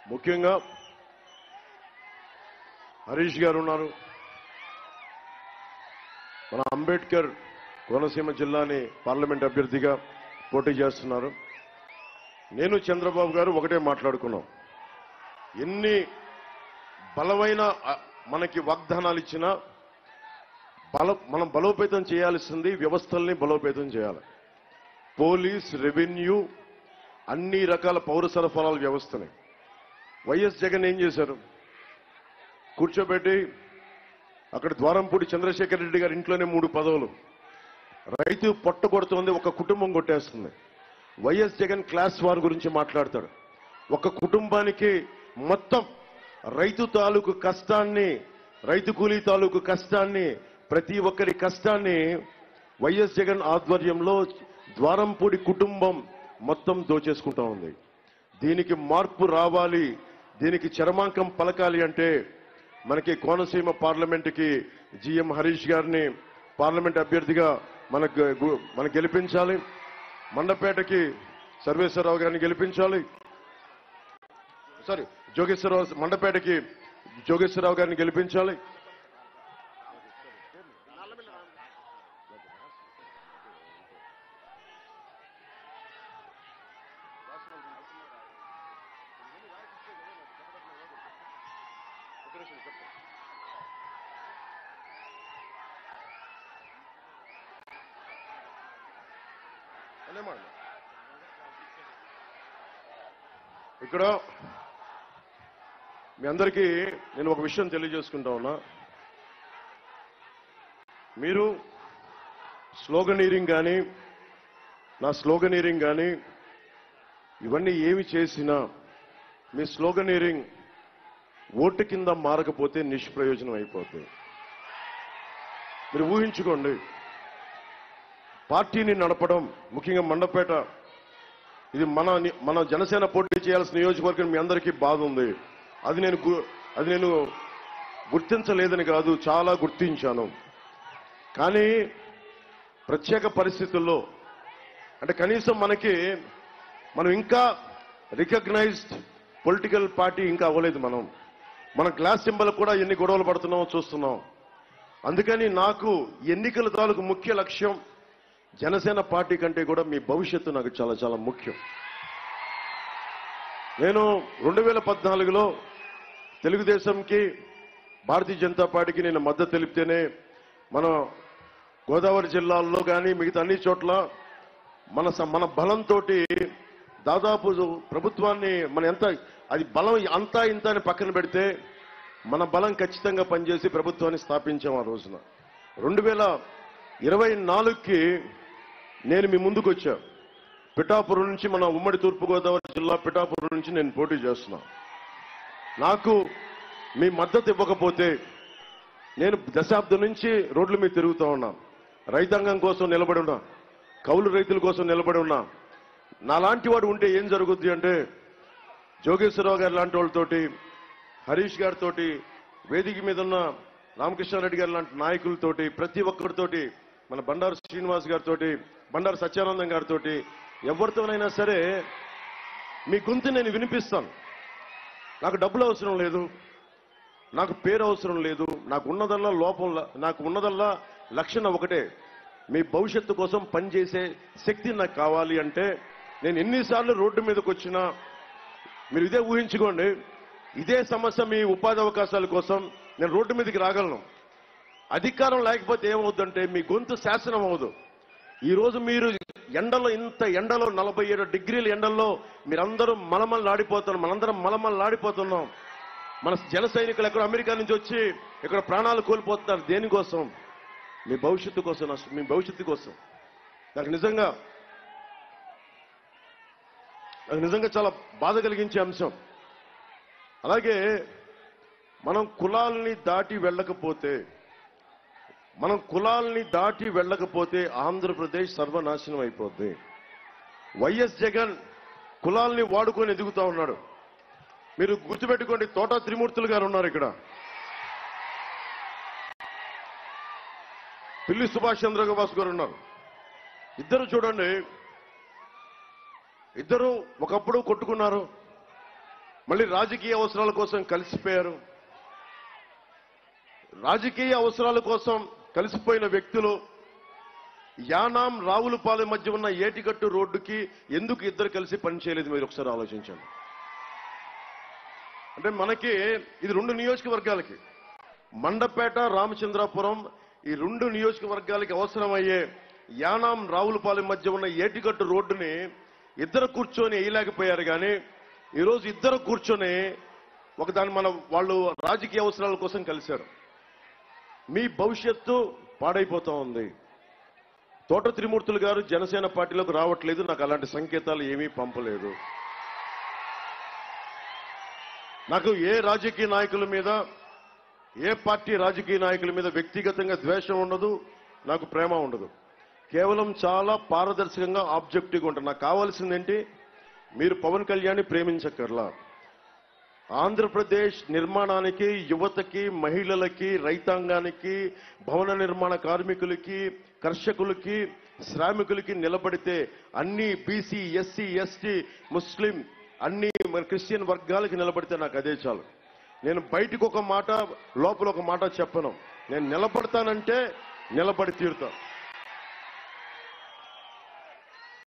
ముఖ్యంగా హరీష్ గారు ఉన్నారు మన అంబేద్కర్ కోనసీమ జిల్లాని పార్లమెంట్ అభ్యర్థిగా పోటీ చేస్తున్నారు నేను చంద్రబాబు గారు ఒకటే మాట్లాడుకున్నాం ఎన్ని బలమైన అ, మనకి వాగ్దానాలు ఇచ్చినా బల మనం బలోపేతం చేయాల్సింది వ్యవస్థల్ని బలోపేతం చేయాలి పోలీస్ రెవెన్యూ అన్ని రకాల పౌర సరఫరాల వ్యవస్థని వైఎస్ జగన్ ఏం చేశారు కూర్చోబెట్టి అక్కడ ద్వారంపూడి చంద్రశేఖర్ రెడ్డి గారి ఇంట్లోనే మూడు పదవులు రైతు పొట్ట కొడుతోంది ఒక కుటుంబం కొట్టేస్తుంది వైఎస్ జగన్ క్లాస్ వార్ గురించి మాట్లాడతాడు ఒక కుటుంబానికి మొత్తం రైతు తాలూకు కష్టాన్ని రైతు కూలీ తాలూకు కష్టాన్ని ప్రతి ఒక్కరి కష్టాన్ని వైఎస్ జగన్ ఆధ్వర్యంలో ద్వారంపూడి కుటుంబం మొత్తం దోచేసుకుంటా ఉంది దీనికి మార్పు రావాలి దీనికి చరమాంకం పలకాలి అంటే మనకి కోనసీమ పార్లమెంటుకి జిఎం హరీష్ గారిని పార్లమెంట్ అభ్యర్థిగా మనకు గు- మనకు గెలిపించాలి మండపేటకి సర్వేశ్వరరావు గారిని గెలిపించాలి సారీ జోగేశ్వరరావు మండపేటకి జోగేశ్వరరావు గారిని గెలిపించాలి ఇక్కడ మీ అందరికీ నేను ఒక విషయం తెలియజేసుకుంటా ఉన్నా మీరు స్లోగనీరింగ్ కానీ నా స్లోగనీరింగ్ కానీ ఇవన్నీ ఏమి చేసినా మీ స్లోగనీరింగ్ ఓటు కింద మారకపోతే నిష్ప్రయోజనం అయిపోతుంది మీరు ఊహించుకోండి పార్టీని నడపడం ముఖ్యంగా మండపేట ఇది మన మన జనసేన పోటీ చేయాల్సిన నియోజకవర్గం మీ అందరికీ బాధ ఉంది అది నేను గు- అది నేను గుర్తించలేదని కాదు చాలా గుర్తించాను కానీ ప్రత్యేక పరిస్థితుల్లో అంటే కనీసం మనకి మనం ఇంకా రికగ్నైజ్డ్ పొలిటికల్ పార్టీ ఇంకా అవ్వలేదు మనం మన గ్లాస్ సింబల్ కూడా ఎన్ని గొడవలు పడుతున్నామో చూస్తున్నాం అందుకని నాకు ఎన్నికల తాలూకు ముఖ్య లక్ష్యం జనసేన పార్టీ కంటే కూడా మీ భవిష్యత్తు నాకు చాలా చాలా ముఖ్యం నేను రెండు వేల పద్నాలుగులో తెలుగుదేశంకి భారతీయ జనతా పార్టీకి నేను మద్దతు తెలిపితేనే మన గోదావరి జిల్లాల్లో కానీ మిగతా అన్ని చోట్ల మన స- మన బలంతో దాదాపు ప్రభుత్వాన్ని మన ఎంత అది బలం అంతా ఇంత అని పక్కన పెడితే మన బలం ఖచ్చితంగా పనిచేసి ప్రభుత్వాన్ని స్థాపించాం ఆ రోజున రెండు వేల ఇరవై నాలుగుకి నేను మీ ముందుకు వచ్చా పిఠాపురం నుంచి మన ఉమ్మడి తూర్పుగోదావరి జిల్లా పిఠాపురం నుంచి నేను పోటీ చేస్తున్నా నాకు మీ మద్దతు ఇవ్వకపోతే నేను దశాబ్దం నుంచి రోడ్ల మీద తిరుగుతా ఉన్నా రైతాంగం కోసం నిలబడి ఉన్నా కౌలు రైతుల కోసం నిలబడి ఉన్నా నాలాంటి వాడు ఉంటే ఏం జరుగుద్ది అంటే జోగేశ్వరరావు గారి లాంటి వాళ్ళతోటి హరీష్ గారితోటి వేదిక మీద ఉన్న రామకృష్ణారెడ్డి గారి లాంటి నాయకులతోటి ప్రతి ఒక్కరితోటి మన బండారు శ్రీనివాస్ గారితోటి బండారు సత్యానందం గారితోటి ఎవరితోనైనా సరే మీ గొంతు నేను వినిపిస్తాను నాకు డబ్బులు అవసరం లేదు నాకు పేరు అవసరం లేదు నాకు ఉన్నదల్లా లోపం ల- నాకు ఉన్నదల్లా లక్షణం ఒకటే మీ భవిష్యత్తు కోసం పనిచేసే శక్తి నాకు కావాలి అంటే నేను ఎన్నిసార్లు రోడ్డు మీదకి వచ్చినా మీరు ఇదే ఊహించుకోండి ఇదే సమస్య మీ ఉపాధి అవకాశాల కోసం నేను రోడ్డు మీదకి రాగలను అధికారం లేకపోతే ఏమవుతుందంటే మీ గొంతు శాసనం అవ్వదు ఈ రోజు మీరు ఎండలో ఇంత ఎండలో నలభై ఏడు డిగ్రీల ఎండల్లో మీరందరూ మలమల్లాడిపోతున్నారు మనందరం మలమల్లాడిపోతున్నాం మన జన సైనికులు ఎక్కడ అమెరికా నుంచి వచ్చి ఇక్కడ ప్రాణాలు కోల్పోతున్నారు దేనికోసం మీ భవిష్యత్తు కోసం నా- మీ భవిష్యత్తు కోసం నాకు నిజంగా నాకు నిజంగా చాలా బాధ కలిగించే అంశం అలాగే మనం కులాల్ని దాటి వెళ్ళకపోతే మనం కులాల్ని దాటి వెళ్ళకపోతే ఆంధ్రప్రదేశ్ సర్వనాశనం అయిపోద్ది వైఎస్ జగన్ కులాల్ని వాడుకొని ఎదుగుతా ఉన్నాడు మీరు గుర్తుపెట్టుకోండి తోట త్రిమూర్తులు గారు ఉన్నారు ఇక్కడ పిల్లి సుభాష్ చంద్రబాబు గారు ఉన్నారు ఇద్దరు చూడండి ఇద్దరు ఒకప్పుడు కొట్టుకున్నారు మళ్ళీ రాజకీయ అవసరాల కోసం కలిసిపోయారు రాజకీయ అవసరాల కోసం కలిసిపోయిన వ్యక్తులు యానాం రావులపాలెం మధ్య ఉన్న ఏటిగట్టు రోడ్డుకి ఎందుకు ఇద్దరు కలిసి పనిచేయలేదు మీరు ఒకసారి ఆలోచించండి అంటే మనకి ఇది రెండు నియోజకవర్గాలకి మండపేట రామచంద్రాపురం ఈ రెండు నియోజకవర్గాలకి అవసరమయ్యే యానాం రావులపాలెం మధ్య ఉన్న ఏటిగట్టు రోడ్డుని ఇద్దరు కూర్చొని వేయలేకపోయారు కానీ ఈరోజు ఇద్దరు కూర్చొని ఒకదాని మన వాళ్ళు రాజకీయ అవసరాల కోసం కలిశారు మీ భవిష్యత్తు పాడైపోతా ఉంది తోట త్రిమూర్తులు గారు జనసేన పార్టీలోకి రావట్లేదు నాకు అలాంటి సంకేతాలు ఏమీ పంపలేదు నాకు ఏ రాజకీయ నాయకుల మీద ఏ పార్టీ రాజకీయ నాయకుల మీద వ్యక్తిగతంగా ద్వేషం ఉండదు నాకు ప్రేమ ఉండదు కేవలం చాలా పారదర్శకంగా ఆబ్జెక్టివ్గా ఉంటుంది నాకు కావాల్సిందేంటి మీరు పవన్ కళ్యాణ్ని ప్రేమించక్కర్లా ఆంధ్రప్రదేశ్ నిర్మాణానికి యువతకి మహిళలకి రైతాంగానికి భవన నిర్మాణ కార్మికులకి కర్షకులకి శ్రామికులకి నిలబడితే అన్ని బీసీ ఎస్సీ ఎస్టీ ముస్లిం అన్ని మన క్రిస్టియన్ వర్గాలకి నిలబడితే నాకు అదే చాలు నేను బయటికి ఒక మాట లోపల ఒక మాట చెప్పను నేను నిలబడతానంటే నిలబడి తీరుతా